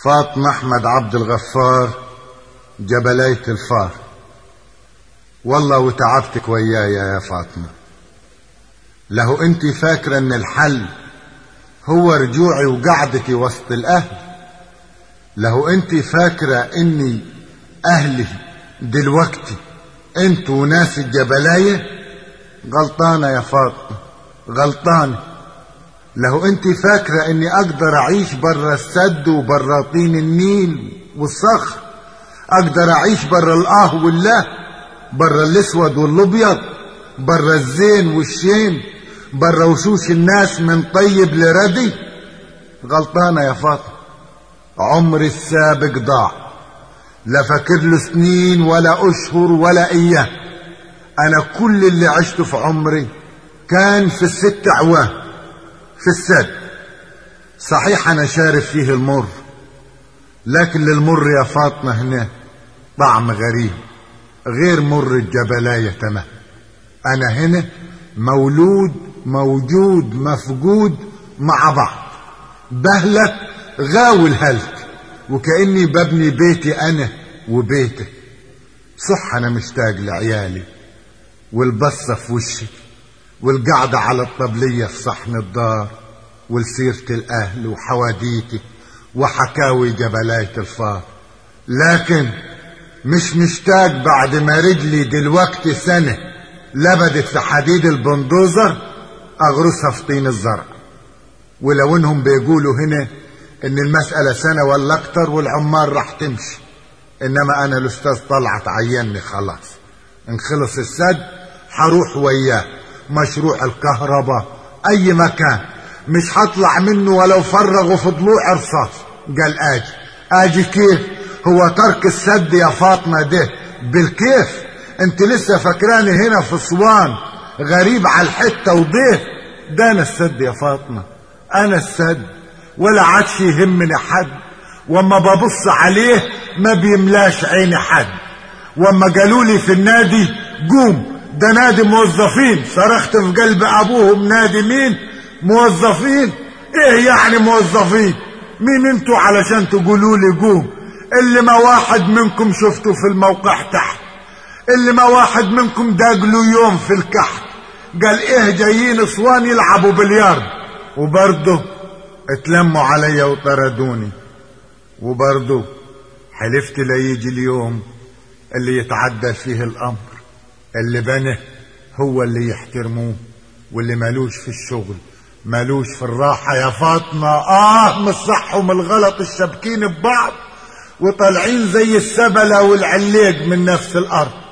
فاطمة أحمد عبد الغفار جبلية الفار والله وتعبتك وياي يا فاطمة له انت فاكرة ان الحل هو رجوعي وقعدتي وسط الاهل له انت فاكرة اني اهلي دلوقتي انتوا ناس الجبلاية غلطانة يا فاطمة غلطانة لو انت فاكرة اني اقدر اعيش برا السد وبرا طين النيل والصخر اقدر اعيش برا الاه والله برا الاسود والابيض برا الزين والشين برا وشوش الناس من طيب لردي غلطانة يا فاطمة عمري السابق ضاع لا فاكر له سنين ولا اشهر ولا ايام انا كل اللي عشته في عمري كان في الست عوام في السد صحيح انا شارب فيه المر لكن للمر يا فاطمة هنا طعم غريب غير مر الجبلاية تمام انا هنا مولود موجود مفقود مع بعض بهلك غاوي الهلك وكأني ببني بيتي انا وبيته صح انا مشتاق لعيالي والبصة في وشي والقعدة على الطبلية في صحن الدار ولسيرة الأهل وحواديتي وحكاوي جبلاية الفار لكن مش مشتاق بعد ما رجلي دلوقتي سنة لبدت في حديد البندوزر أغرسها في طين الزرع ولو انهم بيقولوا هنا ان المسألة سنة ولا اكتر والعمال راح تمشي انما انا الاستاذ طلعت عيني خلاص ان خلص السد حروح وياه مشروع الكهرباء اي مكان مش هطلع منه ولو فرغوا في ضلوع رصاص قال اجي اجي كيف هو ترك السد يا فاطمة ده بالكيف انت لسه فاكراني هنا في اسوان غريب على الحتة وضيه ده انا السد يا فاطمة انا السد ولا عادش يهمني حد واما ببص عليه ما بيملاش عيني حد واما قالوا لي في النادي قوم ده نادي موظفين صرخت في قلب ابوهم نادي مين موظفين ايه يعني موظفين مين انتوا علشان تقولوا لي قوم اللي ما واحد منكم شفته في الموقع تحت اللي ما واحد منكم داقلوا يوم في الكحت قال ايه جايين اسوان يلعبوا بليارد وبرضه اتلموا عليا وطردوني وبرضه حلفت لا يجي اليوم اللي يتعدى فيه الامر اللي بنه هو اللي يحترموه واللي مالوش في الشغل مالوش في الراحة يا فاطمة اه من الصح ومن الغلط الشابكين ببعض وطالعين زي السبلة والعليق من نفس الارض